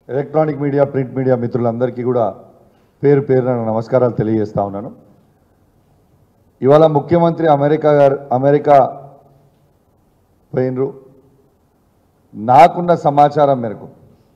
electronic media print media మిత్రులందరికీ కూడా పేరు పేరున నమస్కారాలు తెలియజేస్తా ఉన్నాను ఇవాళ ముఖ్యమంత్రి అమెరికా గారు అమెరికా పోయినరు నాకున్న సమాచారం మేరకు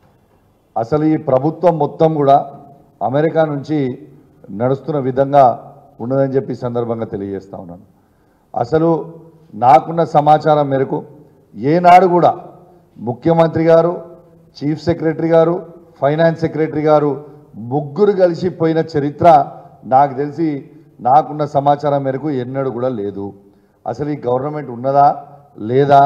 అసలు ఈ ప్రభుత్వం మొత్తం కూడా అమెరికా నుంచి నడుస్తున్న విధంగా ఉన్నదని చెప్పి ఈ సందర్భంగా తెలియజేస్తా ఉన్నాను అసలు నాకున్న సమాచారం మేరకు ఏనాడు కూడా ముఖ్యమంత్రి గారు చీఫ్ సెక్రటరీ గారు ఫైనాన్స్ సెక్రటరీ గారు ముగ్గురు కలిసి పోయిన చరిత్ర నాకు తెలిసి నాకున్న సమాచారం మేరకు ఎన్నడూ కూడా లేదు అసలు ఈ గవర్నమెంట్ ఉన్నదా లేదా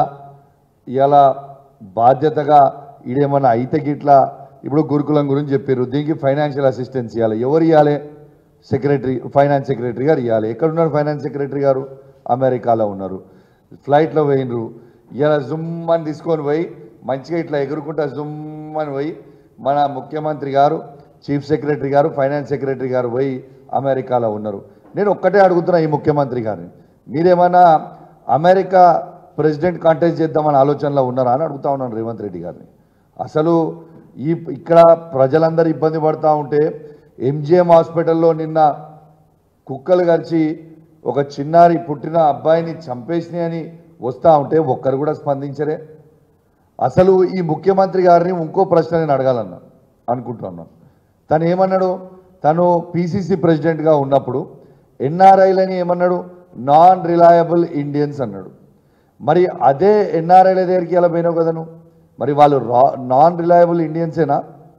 ఇలా బాధ్యతగా ఈడేమన్నా అయితే గిట్లా ఇప్పుడు గురుకులం గురించి చెప్పారు దీనికి ఫైనాన్షియల్ అసిస్టెన్స్ ఇవ్వాలి ఎవరు ఇవ్వాలి సెక్రటరీ ఫైనాన్స్ సెక్రటరీ గారు ఇవ్వాలి ఎక్కడున్నారు ఫైనాన్స్ సెక్రటరీ గారు అమెరికాలో ఉన్నారు ఫ్లైట్లో పోయినరు ఇలా జుమ్ అని తీసుకొని పోయి మంచిగా ఇట్లా ఎగురుకుంటా జుమ్ అని పోయి మన ముఖ్యమంత్రి గారు చీఫ్ సెక్రటరీ గారు ఫైనాన్స్ సెక్రటరీ గారు పోయి అమెరికాలో ఉన్నారు నేను ఒక్కటే అడుగుతున్నా ఈ ముఖ్యమంత్రి గారిని మీరేమన్నా అమెరికా ప్రెసిడెంట్ కాంటెస్ట్ చేద్దామని ఆలోచనలో ఉన్నారా అని అడుగుతా ఉన్నాను రేవంత్ రెడ్డి గారిని అసలు ఈ ఇక్కడ ప్రజలందరూ ఇబ్బంది పడుతూ ఉంటే ఎంజిఎం హాస్పిటల్లో నిన్న కుక్కలు గరిచి ఒక చిన్నారి పుట్టిన అబ్బాయిని చంపేసినాయని వస్తూ ఉంటే ఒక్కరు కూడా స్పందించరే అసలు ఈ ముఖ్యమంత్రి గారిని ఇంకో ప్రశ్న నేను అడగాలన్నా అనుకుంటున్నాను తను ఏమన్నాడు తను పిసిసి ప్రెసిడెంట్గా ఉన్నప్పుడు ఎన్ఆర్ఐలని ఏమన్నాడు నాన్ రిలయబుల్ ఇండియన్స్ అన్నాడు మరి అదే ఎన్ఆర్ఐల దగ్గరికి ఎలా పోయినావు కదా నువ్వు మరి వాళ్ళు రా నాన్ రిలయబుల్ ఇండియన్సేనా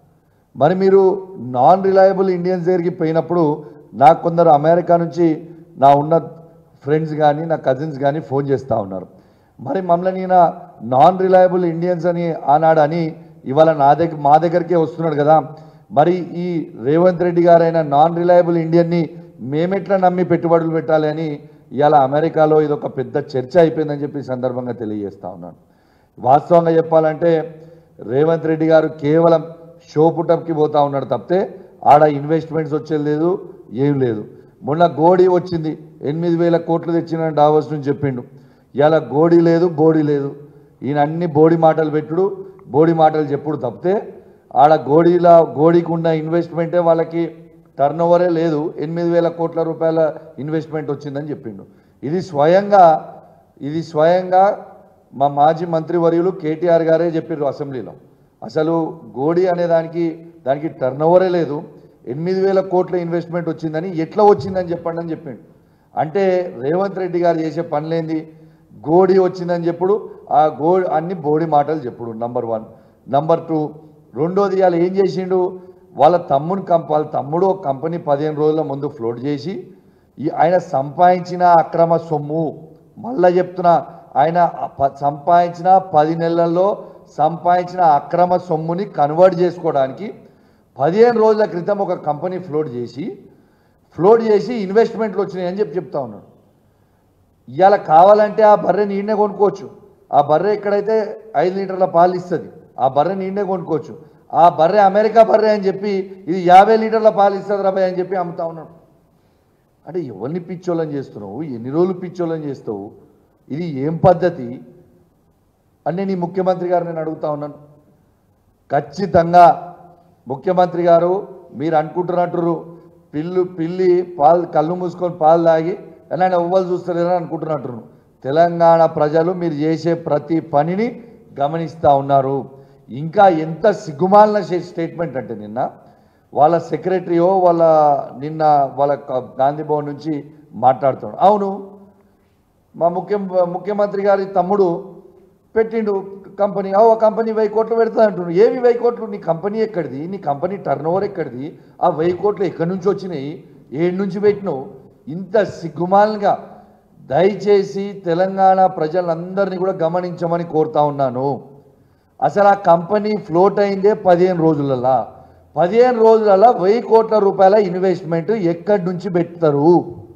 మరి మీరు నాన్ రిలయబుల్ ఇండియన్స్ దగ్గరికి పోయినప్పుడు నాకు కొందరు అమెరికా నుంచి నా ఉన్న ఫ్రెండ్స్ కానీ నా కజిన్స్ కానీ ఫోన్ చేస్తూ ఉన్నారు మరి మమ్మల్ని ఈయన నాన్ రిలయబుల్ ఇండియన్స్ అని ఆనాడు అని ఇవాళ నా దగ్గర మా దగ్గరికే వస్తున్నాడు కదా మరి ఈ రేవంత్ రెడ్డి గారైన నాన్ రిలయబుల్ ఇండియన్ని మేమెట్లా నమ్మి పెట్టుబడులు పెట్టాలి అని ఇవాళ అమెరికాలో ఇది ఒక పెద్ద చర్చ అయిపోయిందని చెప్పి ఈ సందర్భంగా తెలియజేస్తా ఉన్నాను వాస్తవంగా చెప్పాలంటే రేవంత్ రెడ్డి గారు కేవలం షో పుటప్కి పోతా ఉన్నాడు తప్పితే ఆడ ఇన్వెస్ట్మెంట్స్ వచ్చేది లేదు ఏం లేదు మొన్న గోడీ వచ్చింది ఎనిమిది వేల కోట్లు తెచ్చిన డావోస్ నుంచి చెప్పిండు ఇలా గోడీ లేదు బోడీ లేదు ఈయన అన్ని బోడి మాటలు పెట్టుడు బోడి మాటలు చెప్పుడు తప్పితే ఆడ గోడీలా గోడీకి ఉన్న ఇన్వెస్ట్మెంటే వాళ్ళకి టర్న్ ఓవరే లేదు ఎనిమిది వేల కోట్ల రూపాయల ఇన్వెస్ట్మెంట్ వచ్చిందని చెప్పిండు ఇది స్వయంగా ఇది స్వయంగా మా మాజీ మంత్రివర్యులు కేటీఆర్ గారే చెప్పారు అసెంబ్లీలో అసలు గోడి అనే దానికి దానికి టర్న్ ఓవరే లేదు ఎనిమిది వేల కోట్ల ఇన్వెస్ట్మెంట్ వచ్చిందని ఎట్లా వచ్చిందని చెప్పండి అని చెప్పిండు అంటే రేవంత్ రెడ్డి గారు చేసే పనులేంది గోడి వచ్చిందని చెప్పుడు ఆ గో అన్ని బోడి మాటలు చెప్పుడు నంబర్ వన్ నంబర్ టూ రెండోది ఇవాళ ఏం చేసిండు వాళ్ళ తమ్ముని కంప వాళ్ళ తమ్ముడు ఒక కంపెనీ పదిహేను రోజుల ముందు ఫ్లోట్ చేసి ఈ ఆయన సంపాదించిన అక్రమ సొమ్ము మళ్ళా చెప్తున్నా ఆయన ప- సంపాదించిన పది నెలల్లో సంపాదించిన అక్రమ సొమ్ముని కన్వర్ట్ చేసుకోవడానికి పదిహేను రోజుల క్రితం ఒక కంపెనీ ఫ్లోట్ చేసి ఫ్లోట్ చేసి ఇన్వెస్ట్మెంట్లు వచ్చినాయి అని చెప్పి చెప్తా ఉన్నాడు ఇవాళ కావాలంటే ఆ బర్రె నీడనే కొనుక్కోవచ్చు ఆ బర్రె ఎక్కడైతే ఐదు లీటర్ల పాలు ఇస్తుంది ఆ బర్రె నీడనే కొనుక్కోవచ్చు ఆ బర్రె అమెరికా బర్రె అని చెప్పి ఇది యాభై లీటర్ల పాలు ఇస్తుంది రాబాయ్ అని చెప్పి అమ్ముతా ఉన్నాడు అంటే ఎవరిని పిచ్చోళ్ళని చేస్తున్నావు ఎన్ని రోజులు పిచ్చోళ్ళని చేస్తావు ఇది ఏం పద్ధతి అని నేను ఈ ముఖ్యమంత్రి గారు నేను అడుగుతా ఉన్నాను ఖచ్చితంగా ముఖ్యమంత్రి గారు మీరు అనుకుంటున్నట్టు పిల్లు పిల్లి పాలు కళ్ళు మూసుకొని పాలు తాగి అని ఆయన ఎవ్వరు చూస్తలేరని అనుకుంటున్నట్టు తెలంగాణ ప్రజలు మీరు చేసే ప్రతి పనిని గమనిస్తూ ఉన్నారు ఇంకా ఎంత సిగ్గుమాలిన స్టే- స్టేట్మెంట్ అంటే నిన్న వాళ్ళ సెక్రటరీయో వాళ్ళ నిన్న వాళ్ళ క- గాంధీ భవన్ నుంచి మాట్లాడుతున్నాడు అవును మా ముఖ్య ముఖ్యమంత్రి గారి తమ్ముడు పెట్టిండు కంపెనీ ఆ కంపెనీ వెయ్యి కోట్లు పెడతా అంటుండు ఏవి వెయ్యి కోట్లు నీ కంపెనీ ఎక్కడిది నీ కంపెనీ టర్న్ ఓవర్ ఎక్కడిది ఆ వెయ్యి కోట్లు ఎక్కడి నుంచి వచ్చినాయి ఏడు నుంచి పెట్టినావు ఇంత సిగ్గుమాలంగా దయచేసి తెలంగాణ ప్రజలందరినీ కూడా గమనించమని కోరుతా ఉన్నాను అసలు ఆ కంపెనీ ఫ్లోట్ అయిందే పదిహేను రోజులలా పదిహేను రోజులలో వెయ్యి కోట్ల రూపాయల ఇన్వెస్ట్మెంట్ ఎక్కడి నుంచి పెడతారు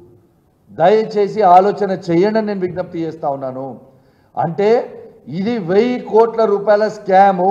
దయచేసి ఆలోచన చేయండి అని నేను విజ్ఞప్తి చేస్తా ఉన్నాను అంటే ఇది వెయ్యి కోట్ల రూపాయల స్కాము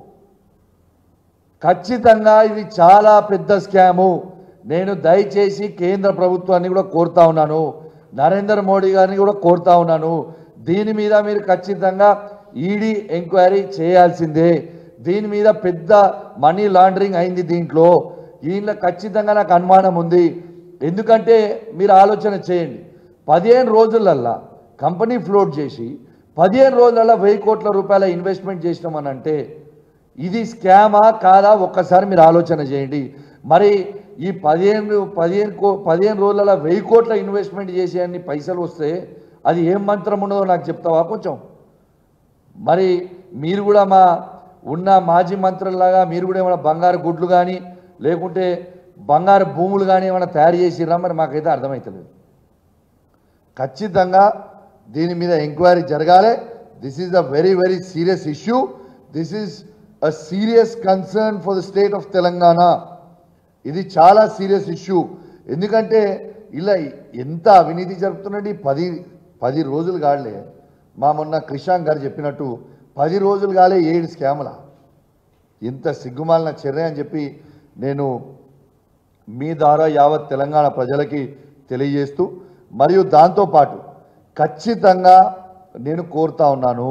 ఖచ్చితంగా ఇది చాలా పెద్ద స్కాము నేను దయచేసి కేంద్ర ప్రభుత్వాన్ని కూడా కోరుతా ఉన్నాను నరేంద్ర మోడీ గారిని కూడా కోరుతా ఉన్నాను దీని మీద మీరు ఖచ్చితంగా ఈడీ ఎంక్వైరీ చేయాల్సిందే దీని మీద పెద్ద మనీ లాండరింగ్ అయింది దీంట్లో ఈయన ఖచ్చితంగా నాకు అనుమానం ఉంది ఎందుకంటే మీరు ఆలోచన చేయండి పదిహేను రోజులల్లా కంపెనీ ఫ్లోట్ చేసి పదిహేను రోజులల్లా వెయ్యి కోట్ల రూపాయల ఇన్వెస్ట్మెంట్ చేసినామని అంటే ఇది స్కామా కాదా ఒక్కసారి మీరు ఆలోచన చేయండి మరి ఈ పదిహేను పదిహేను కో పదిహేను రోజులలో వెయ్యి కోట్ల ఇన్వెస్ట్మెంట్ చేసే అన్ని పైసలు వస్తే అది ఏం మంత్రం ఉన్నదో నాకు చెప్తావా కొంచెం మరి మీరు కూడా మా ఉన్న మాజీ మంత్రుల్లాగా మీరు కూడా ఏమైనా బంగారు గుడ్లు కానీ లేకుంటే బంగారు భూములు కానీ ఏమైనా తయారు చేసిర్రా మరి మాకైతే అర్థమవుతలేదు ఖచ్చితంగా దీని మీద ఎంక్వైరీ జరగాలి this is a very very serious issue this is a serious concern for the state of Telangana ఇది చాలా సీరియస్ ఇష్యూ ఎందుకంటే ఇలా ఎంత అవినీతి జరుపుతున్నది పది పది రోజులు కాలే మా మొన్న క్రిషాంక్ గారు చెప్పినట్టు పది రోజులు కాలే ఏడు స్కాముల ఇంత సిగ్గుమాలిన చర్య అని చెప్పి నేను మీ ద్వారా యావత్ తెలంగాణ ప్రజలకి తెలియజేస్తూ మరియు దాంతోపాటు ఖచ్చితంగా నేను కోరుతా ఉన్నాను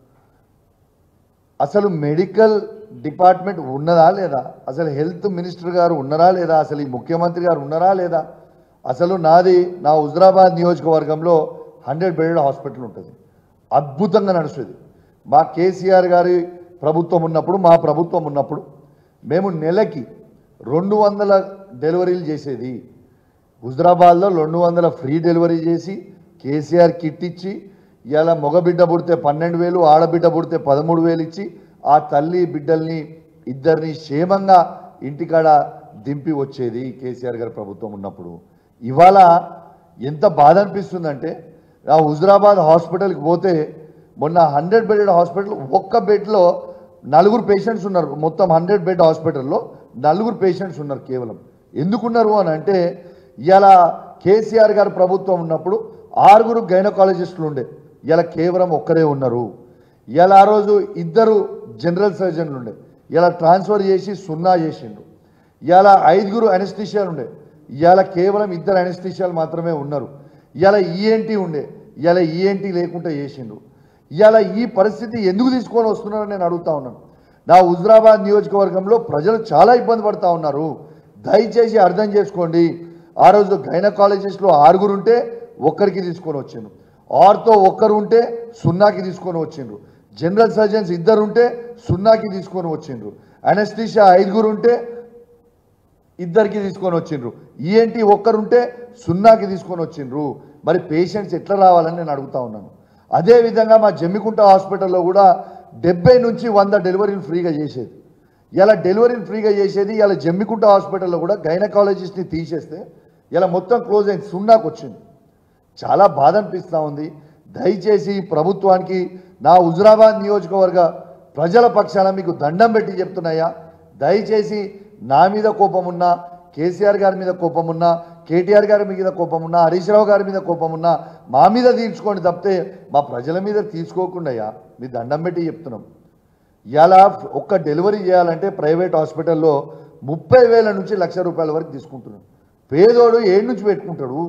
అసలు మెడికల్ డిపార్ట్మెంట్ ఉన్నదా లేదా అసలు హెల్త్ మినిస్టర్ గారు ఉన్నారా లేదా అసలు ఈ ముఖ్యమంత్రి గారు ఉన్నారా లేదా అసలు నాది నా హుజరాబాద్ నియోజకవర్గంలో హండ్రెడ్ బెడెడ్ హాస్పిటల్ ఉంటుంది అద్భుతంగా నడుస్తుంది మా కేసీఆర్ గారి ప్రభుత్వం ఉన్నప్పుడు మా ప్రభుత్వం ఉన్నప్పుడు మేము నెలకి రెండు వందల డెలివరీలు చేసేది హుజరాబాద్లో రెండు వందల ఫ్రీ డెలివరీ చేసి కేసీఆర్ కిట్ ఇచ్చి ఇలా మగబిడ్డ పుడితే పన్నెండు వేలు ఆడబిడ్డ పుడితే పదమూడు వేలు ఇచ్చి ఆ తల్లి బిడ్డల్ని ఇద్దరిని క్షేమంగా ఇంటికాడ దింపి వచ్చేది కేసీఆర్ గారి ప్రభుత్వం ఉన్నప్పుడు ఇవాళ ఎంత బాధ అనిపిస్తుందంటే ఆ హుజరాబాద్ హాస్పిటల్కి పోతే మొన్న హండ్రెడ్ బెడెడ్ హాస్పిటల్ ఒక్క బెడ్లో నలుగురు పేషెంట్స్ ఉన్నారు మొత్తం హండ్రెడ్ బెడ్ హాస్పిటల్లో నలుగురు పేషెంట్స్ ఉన్నారు కేవలం ఎందుకున్నారు అని అంటే ఇలా కేసీఆర్ గారి ప్రభుత్వం ఉన్నప్పుడు ఆరుగురు గైనకాలజిస్టులు ఉండే ఇలా కేవలం ఒక్కరే ఉన్నారు ఇలా ఆ రోజు ఇద్దరు జనరల్ సర్జన్లు ఉండే ఇలా ట్రాన్స్ఫర్ చేసి సున్నా చేసిండు ఇలా ఐదుగురు అనెస్థిషియాలు ఉండే ఇవాళ కేవలం ఇద్దరు అనెస్థిషియాలు మాత్రమే ఉన్నారు ఇవాళ ఈఎన్టీ ఉండే ఇవాళ ఈఎన్టీ లేకుండా చేసిండు ఇవాళ ఈ పరిస్థితి ఎందుకు తీసుకొని వస్తున్నారని నేను అడుగుతా ఉన్నాను నా హుజరాబాద్ నియోజకవర్గంలో ప్రజలు చాలా ఇబ్బంది పడతా ఉన్నారు దయచేసి అర్థం చేసుకోండి ఆ రోజు గైనకాలజిస్టులు ఆరుగురు ఉంటే ఒక్కరికి తీసుకొని వచ్చిండ్రు ఆరుతో ఒక్కరు ఉంటే సున్నాకి తీసుకొని వచ్చిండ్రు జనరల్ సర్జన్స్ ఇద్దరు ఉంటే సున్నాకి తీసుకొని వచ్చిండ్రు అనెస్థిషియా ఐదుగురు ఉంటే ఇద్దరికి తీసుకొని వచ్చిండ్రు ఈఎన్టీ ఒక్కరుంటే సున్నాకి తీసుకొని వచ్చిండ్రు మరి పేషెంట్స్ ఎట్లా రావాలని నేను అడుగుతా ఉన్నాను అదేవిధంగా మా జమ్మికుంట హాస్పిటల్లో కూడా డెబ్బై నుంచి వంద డెలివరీలు ఫ్రీగా చేసేది ఇలా డెలివరీలు ఫ్రీగా చేసేది ఇలా జమ్మికుంట హాస్పిటల్లో కూడా గైనకాలజిస్ట్ని తీసేస్తే ఇలా మొత్తం క్లోజ్ అయింది సున్నాకు వచ్చింది చాలా బాధ అనిపిస్తూ ఉంది దయచేసి ఈ ప్రభుత్వానికి నా హుజరాబాద్ నియోజకవర్గ ప్రజల పక్షాన మీకు దండం పెట్టి చెప్తున్నాయా దయచేసి నా మీద కోపం ఉన్నా కేసీఆర్ గారి మీద కోపం ఉన్నా కేటీఆర్ గారి మీద కోపం ఉన్నా హరీష్ రావు గారి మీద కోపం ఉన్నా మా మీద తీర్చుకోండి తప్పితే మా ప్రజల మీద తీసుకోకుండా మీ దండం పెట్టి చెప్తున్నాం ఇలా ఒక్క డెలివరీ చేయాలంటే ప్రైవేట్ హాస్పిటల్లో ముప్పై వేల నుంచి లక్ష రూపాయల వరకు తీసుకుంటున్నాం పేదోడు ఏడు నుంచి పెట్టుకుంటాడు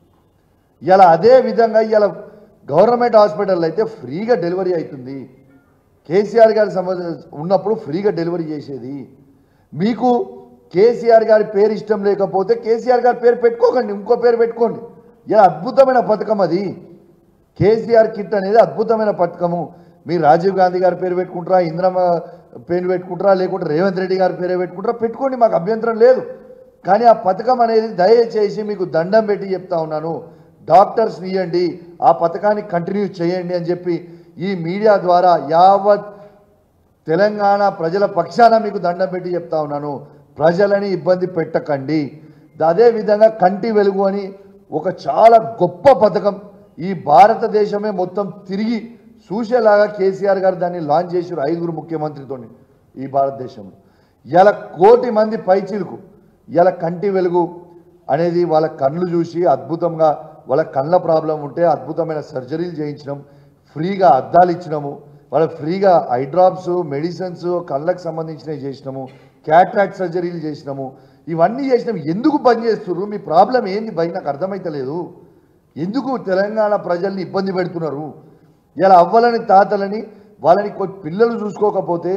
ఇలా అదే విధంగా ఇలా గవర్నమెంట్ హాస్పిటల్ అయితే ఫ్రీగా డెలివరీ అవుతుంది కేసీఆర్ గారి సంబంధ ఉన్నప్పుడు ఫ్రీగా డెలివరీ చేసేది మీకు కేసీఆర్ గారి పేరు ఇష్టం లేకపోతే కేసీఆర్ గారి పేరు పెట్టుకోకండి ఇంకో పేరు పెట్టుకోండి ఇలా అద్భుతమైన పథకం అది కేసీఆర్ కిట్ అనేది అద్భుతమైన పథకము మీరు రాజీవ్ గాంధీ గారి పేరు పెట్టుకుంటారా ఇందిరమ్మ పేరు పెట్టుకుంటారా లేకుంటే రేవంత్ రెడ్డి గారి పేరు పెట్టుకుంటారా పెట్టుకోండి మాకు అభ్యంతరం లేదు కానీ ఆ పథకం అనేది దయచేసి మీకు దండం పెట్టి చెప్తా ఉన్నాను డాక్టర్స్ ఇవ్వండి ఆ పథకాన్ని కంటిన్యూ చేయండి అని చెప్పి ఈ మీడియా ద్వారా యావత్ తెలంగాణ ప్రజల పక్షాన మీకు దండం పెట్టి చెప్తా ఉన్నాను ప్రజలని ఇబ్బంది పెట్టకండి అదే విధంగా కంటి వెలుగు అని ఒక చాలా గొప్ప పథకం ఈ భారతదేశమే మొత్తం తిరిగి చూసేలాగా కేసీఆర్ గారు దాన్ని లాంచ్ చేసారు ఐదుగురు ముఖ్యమంత్రితో ఈ భారతదేశంలో ఇలా కోటి మంది పైచీలకు ఇలా కంటి వెలుగు అనేది వాళ్ళ కళ్ళు చూసి అద్భుతంగా వాళ్ళ కళ్ళ ప్రాబ్లం ఉంటే అద్భుతమైన సర్జరీలు చేయించడం ఫ్రీగా అద్దాలు ఇచ్చినాము వాళ్ళకి ఫ్రీగా ఐ డ్రాప్స్ మెడిసిన్స్ కళ్ళకు సంబంధించినవి చేసినాము క్యాట్రాక్ట్ సర్జరీలు చేసినాము ఇవన్నీ చేసినాం ఎందుకు బంద్ చేస్తున్నారు మీ ప్రాబ్లం ఏంది భయ నాకు అర్థమైతలేదు ఎందుకు తెలంగాణ ప్రజల్ని ఇబ్బంది పెడుతున్నారు ఇలా అవ్వలని తాతలని వాళ్ళని కొ- పిల్లలు చూసుకోకపోతే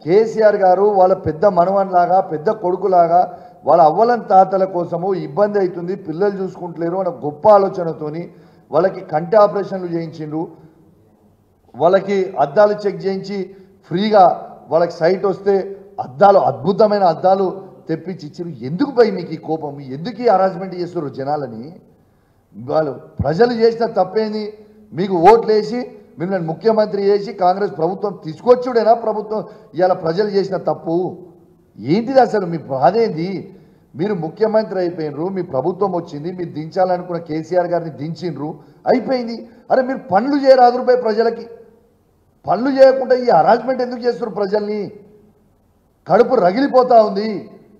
కేసీఆర్ గారు వాళ్ళ పెద్ద మనవన్లాగా పెద్ద కొడుకులాగా వాళ్ళ అవ్వలం తాతల కోసము ఇబ్బంది అవుతుంది పిల్లలు చూసుకుంటలేరు అన్న గొప్ప ఆలోచనతోని వాళ్ళకి కంటి ఆపరేషన్లు చేయించిండ్రు వాళ్ళకి అద్దాలు చెక్ చేయించి ఫ్రీగా వాళ్ళకి సైట్ వస్తే అద్దాలు అద్భుతమైన అద్దాలు తెప్పించి ఇచ్చారు ఎందుకు పోయి మీకు ఈ కోపం ఎందుకు ఈ అరేంజ్మెంట్ చేస్తారు జనాలని వాళ్ళు ప్రజలు చేసిన తప్పేంది మీకు ఓట్లు వేసి మిమ్మల్ని ముఖ్యమంత్రి చేసి కాంగ్రెస్ ప్రభుత్వం తీసుకొచ్చుడేనా ప్రభుత్వం ఇవాళ ప్రజలు చేసిన తప్పు ఏంటిది అసలు మీ బాధ ఏంది మీరు ముఖ్యమంత్రి అయిపోయినరు మీ ప్రభుత్వం వచ్చింది మీరు దించాలనుకున్న కేసీఆర్ గారిని దించిండ్రు అయిపోయింది అరే మీరు పనులు చేయరాదు రూపాయి ప్రజలకి పనులు చేయకుండా ఈ అరేంజ్మెంట్ ఎందుకు చేస్తున్నారు ప్రజల్ని కడుపు రగిలిపోతా ఉంది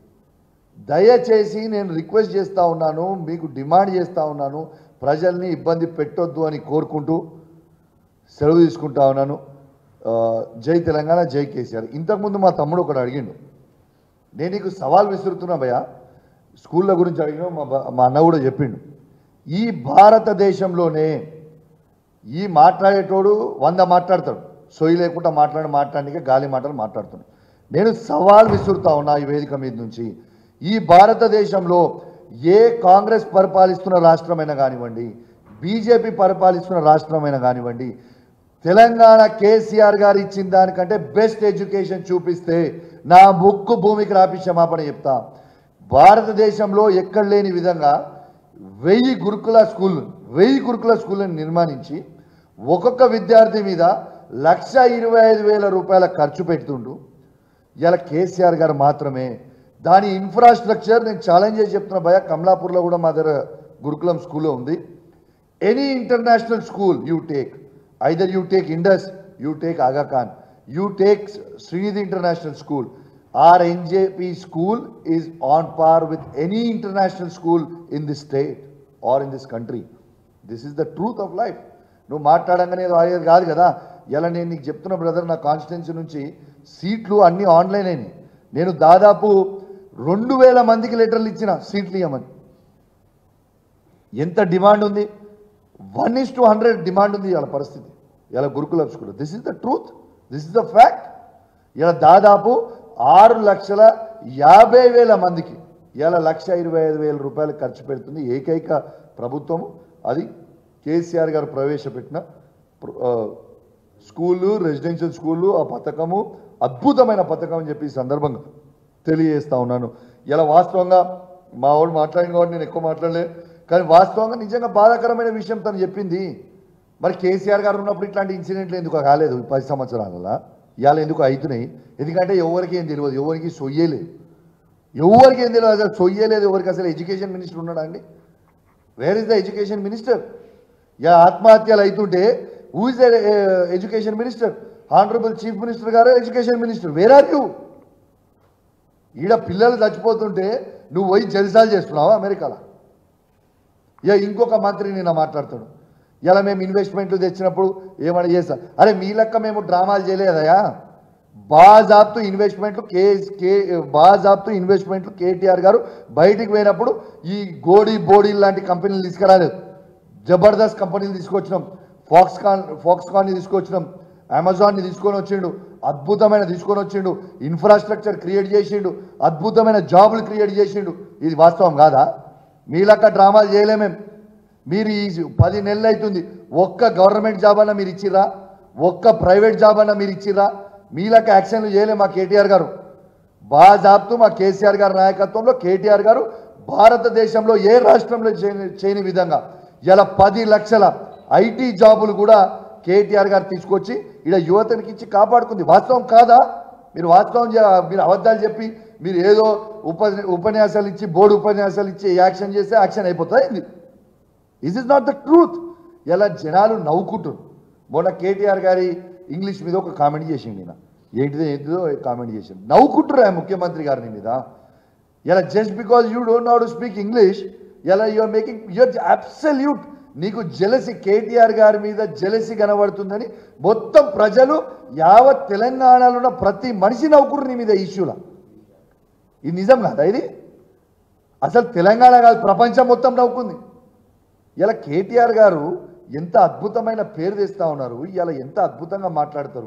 దయచేసి నేను రిక్వెస్ట్ చేస్తూ ఉన్నాను మీకు డిమాండ్ చేస్తూ ఉన్నాను ప్రజల్ని ఇబ్బంది పెట్టొద్దు అని కోరుకుంటూ సెలవు తీసుకుంటా ఉన్నాను ఆ, జై తెలంగాణ జై కేసీఆర్ ఇంతకుముందు మా తమ్ముడు ఒకడు అడిగిండు నేను నీకు సవాల్ విసురుతున్నా భయ స్కూళ్ళ గురించి అడిగిన మా బ- మా అన్న కూడా చెప్పిండు ఈ భారతదేశంలోనే ఈ మాట్లాడేటోడు వంద మాట్లాడతాడు సొయ్యి లేకుండా మాట్లాడి మాట్లాడడానికి గాలి మాటలు మాట్లాడుతున్నాడు నేను సవాల్ విసురుతా ఉన్నా ఈ వేదిక మీద నుంచి ఈ భారతదేశంలో ఏ కాంగ్రెస్ పరిపాలిస్తున్న రాష్ట్రమైనా కానివ్వండి బీజేపీ పరిపాలిస్తున్న రాష్ట్రమైనా కానివ్వండి తెలంగాణ కేసీఆర్ గారు ఇచ్చిన దానికంటే బెస్ట్ ఎడ్యుకేషన్ చూపిస్తే నా ముక్కు భూమికి రాపి క్షమాపణ చెప్తా భారతదేశంలో ఎక్కడ లేని విధంగా వెయ్యి గురుకుల స్కూల్ వెయ్యి గురుకుల స్కూళ్ళని నిర్మాణించి ఒక్కొక్క విద్యార్థి మీద లక్ష ఇరవై ఐదు వేల రూపాయల ఖర్చు పెడుతుండు ఇలా కేసీఆర్ గారు మాత్రమే దాని ఇన్ఫ్రాస్ట్రక్చర్ నేను ఛాలెంజ్ చేసి చెప్తున్నా భయ కమలాపూర్లో కూడా మా దగ్గర గురుకులం స్కూల్లో ఉంది any international school you take either you take Indus you take Aga Khan you take Srinidhi international school or NJP school is on par with any international school in this state or in this country this is the truth of life నువ్వు మాట్లాడంగానే ఏదో అయ్యేది కాదు కదా ఇలా నేను నీకు చెప్తున్న బ్రదర్ నా కాన్స్టిట్యున్సీ నుంచి సీట్లు అన్నీ ఆన్లైన్ అయినాయి నేను దాదాపు రెండు వేల మందికి లెటర్లు ఇచ్చిన సీట్లు ఇవ్వమని ఎంత డిమాండ్ ఉంది one is to hundred demand ఉంది ఇలా పరిస్థితి ఇలా గురుకుల school this is the truth this is the fact ఇలా దాదాపు ఆరు లక్షల యాభై వేల మందికి ఇలా లక్ష ఇరవై ఐదు వేల రూపాయలు ఖర్చు పెడుతుంది ఏకైక ప్రభుత్వం అది కేసీఆర్ గారు ప్రవేశపెట్టిన ప్ర- ఆ, స్కూళ్ళు రెసిడెన్షియల్ స్కూళ్ళు ఆ పథకము అద్భుతమైన పథకం అని చెప్పి ఈ సందర్భంగా తెలియజేస్తా ఉన్నాను ఇలా వాస్తవంగా మా వాడు మాట్లాడిన కాబట్టి నేను ఎక్కువ మాట్లాడలే కానీ వాస్తవంగా నిజంగా బాధాకరమైన విషయం తను చెప్పింది మరి కేసీఆర్ గారు ఉన్నప్పుడు ఇట్లాంటి ఇన్సిడెంట్లు ఎందుకు కాలేదు ఈ పది సంవత్సరాల ఇవాళ ఎందుకు అవుతున్నాయి ఎందుకంటే ఎవరికి ఏం తెలియదు ఎవరికి సొయ్యలేదు ఎవరికి ఏం తెలియదు అసలు సొయ్యలేదు ఎవరికి అసలు ఎడ్యుకేషన్ మినిస్టర్ ఉన్నాడా అండి where is the education minister యా ఆత్మహత్యలు అవుతుంటే who is the education minister honourable chief minister గారు education minister where are you ఈడ పిల్లలు చచ్చిపోతుంటే నువ్వు పోయి జల్సాలు చేస్తున్నావా అమెరికాలో ఇక ఇంకొక మంత్రి నిన్న మాట్లాడతాడు ఇలా మేము ఇన్వెస్ట్మెంట్లు తెచ్చినప్పుడు ఏమని చేస్తా అరే మీ లెక్క మేము డ్రామాలు చేయలేదయా బాజాబ్తు ఇన్వెస్ట్మెంట్లు కే కే బాజాబ్తు ఇన్వెస్ట్మెంట్లు కేటీఆర్ గారు బయటికి పోయినప్పుడు ఈ గోడి బోడీ లాంటి కంపెనీలు తీసుకురాలేదు జబర్దస్త్ కంపెనీలు తీసుకొచ్చినాం ఫాక్స్కాన్ ఫాక్స్కాన్ని తీసుకొచ్చినాం అమెజాన్ని తీసుకొని వచ్చిండు అద్భుతమైన తీసుకొని వచ్చిండు ఇన్ఫ్రాస్ట్రక్చర్ క్రియేట్ చేసిండు అద్భుతమైన జాబులు క్రియేట్ చేసిండు ఇది వాస్తవం కాదా మీ లెక్క డ్రామాలు చేయలేమేం మీరు ఈ పది నెలలు అవుతుంది ఒక్క గవర్నమెంట్ జాబ్ అన్నా మీరు ఇచ్చిర్రా ఒక్క ప్రైవేట్ జాబ్ అన్నా మీరు ఇచ్చిర్రా మీ లెక్క యాక్షన్లు చేయలే మా కేటీఆర్ గారు బాజాబ్తూ మా కేసీఆర్ గారి నాయకత్వంలో కేటీఆర్ గారు భారతదేశంలో ఏ రాష్ట్రంలో చేయని చేయని విధంగా ఇలా పది లక్షల ఐటీ జాబులు కూడా కేటీఆర్ గారు తీసుకొచ్చి ఇలా యువతనికి ఇచ్చి కాపాడుకుంది వాస్తవం కాదా మీరు వాస్తవం చే- మీరు అబద్ధాలు చెప్పి మీరు ఏదో ఉప ఉపన్యాసాలు ఇచ్చి బోర్డు ఉపన్యాసాలు ఇచ్చి యాక్షన్ చేస్తే యాక్షన్ అయిపోతుంది is is not the truth ఇలా జనాలు నవ్వుకుంటారు మొన్న కేటీఆర్ గారి ఇంగ్లీష్ మీద ఒక కామెంట్ చేసిండు ఈయన ఏంటిదో ఏంటిదో కామెంట్ చేసిండు నవ్వుకుంటారు ఆ ముఖ్యమంత్రి గారిని మీద ఇలా just because you don't know to speak English ఇలా యూఆర్ మేకింగ్ యూఆర్ అబ్సల్యూట్ నీకు జెలసి కేటీఆర్ గారి మీద జెలసి కనబడుతుందని మొత్తం ప్రజలు యావత్ తెలంగాణలో ఉన్న ప్రతి మనిషి నవ్వుకురు నీ మీద ఇష్యూలా ఇది నిజం కాదా ఇది అసలు తెలంగాణ కాదు ప్రపంచం మొత్తం నవ్వుకుంది ఇలా కేటీఆర్ గారు ఎంత అద్భుతమైన పేరు తెస్తా ఉన్నారు ఇలా ఎంత అద్భుతంగా మాట్లాడతారు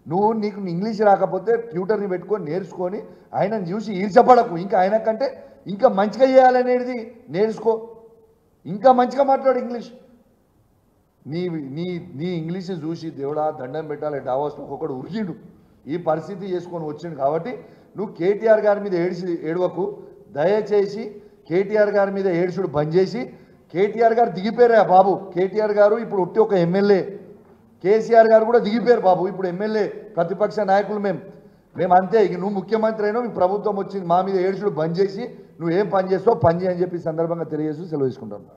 నువ్వు నీకు ఇంగ్లీష్ రాకపోతే ట్యూటర్ని పెట్టుకొని నేర్చుకొని ఆయనను చూసి ఈర్చపడకు ఇంకా ఆయన కంటే ఇంకా మంచిగా చేయాలనేది నేర్చుకో ఇంకా మంచిగా మాట్లాడు ఇంగ్లీష్ నీ నీ నీ ఇంగ్లీష్ చూసి దేవుడా దండం పెట్టాలి డావోస్లో ఒక్కొక్కడు ఉరికిండు ఈ పరిస్థితి చేసుకొని వచ్చిండు కాబట్టి నువ్వు కేటీఆర్ గారి మీద ఏడిసి ఏడవకు దయచేసి కేటీఆర్ గారి మీద ఏడుచుడు బంద్ చేసి కేటీఆర్ గారు దిగిపోయారా బాబు కేటీఆర్ గారు ఇప్పుడు ఒట్టి ఒక ఎమ్మెల్యే కేసీఆర్ గారు కూడా దిగిపోయారు బాబు ఇప్పుడు ఎమ్మెల్యే ప్రతిపక్ష నాయకులు మేము మేము అంతే ఇక నువ్వు ముఖ్యమంత్రి అయినా మీ ప్రభుత్వం వచ్చింది మా మీద ఏడుచుడు బంద్ చేసి నువ్వు ఏం పని చేస్తావు పని చేయని చెప్పి ఈ సందర్భంగా తెలియజేస్తూ సెలవు తీసుకుంటాను